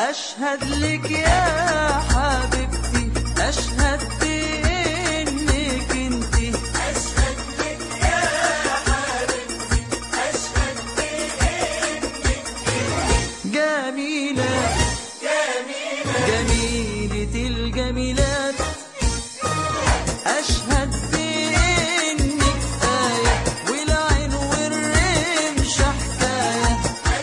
أشهد لك يا حبيبتي أشهد بإنك انتي جميلة جميلة الجميلات أشهد بإنك آية والعين والرمش حكاية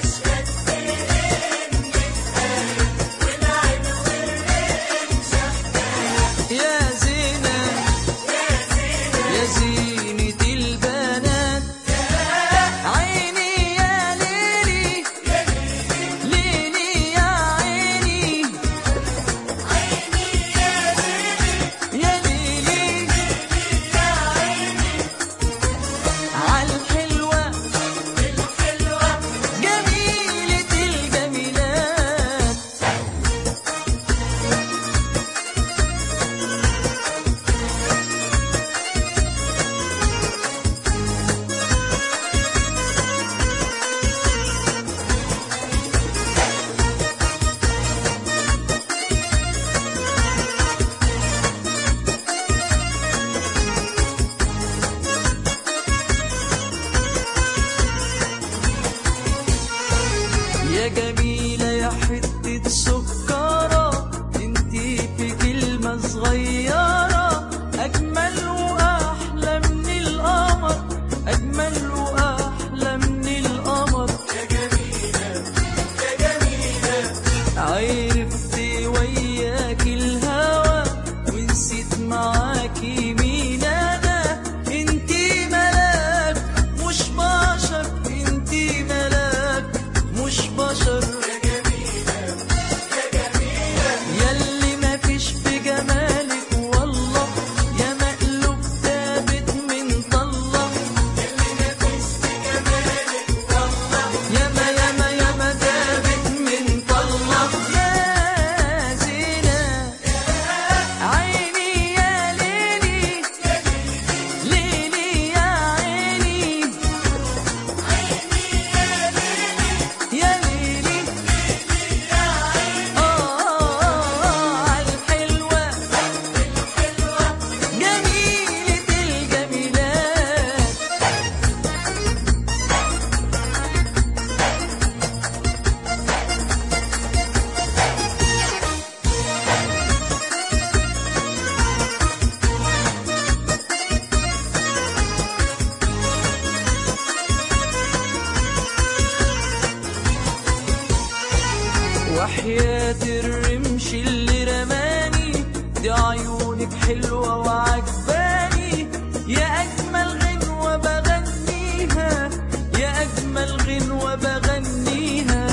يا زينة يا زينة البنات عيني يا ليلي ليلي يا عيني يا ليلي عالحلوة جميلة الجميلات يا جميلة يا حتة سكرة انتي في كلمة صغيرة أجمل وأحلى من القمر أجمل وأحلى من القمر يا جميلة يا جميلة عرفت وياك الهوى ونسيت معاكي مين أنا انتي ملاك مش بشر انتي ملاك مش بشر ياللي ما فيش في جمالك والله يا مقلوب ثابت من طلة ياما ياما ياما ثابت من طلة يا زينة عيني يا ليلي ليلي يا عيني يا ليلي آه عالحلوة جميلة الجميلات وحياة الرمش اللي رماني دي عيونك حلوة وعجباني يا أجمل غنوة بغنيها يا أجمل غنوة بغنيها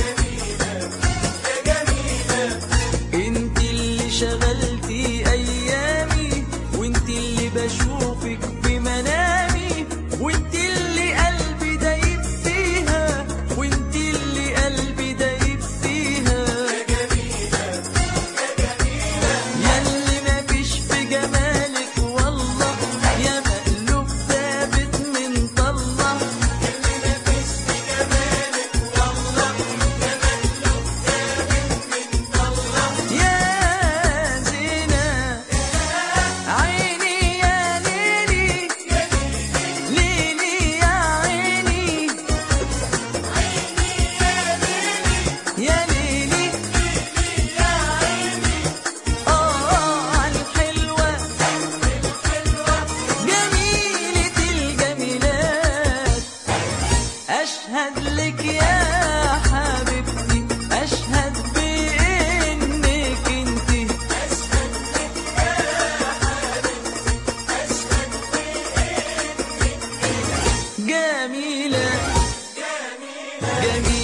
انت اللي شغلتي أيامي وانت اللي بشوفك في منامي وانت اللي قلبي دايب فيها وانت اللي قلبي دايب فيها ياللي ما فيش في جمالك والله يا مقلوب ثابت من طلة يا زينة عيني يا ليلي ليلي يا عيني يا ليلي آه عالحلوة جميلة الجميلات أشهد لك يا حبيبتي أشهد بإنك انتي جميلة جميلة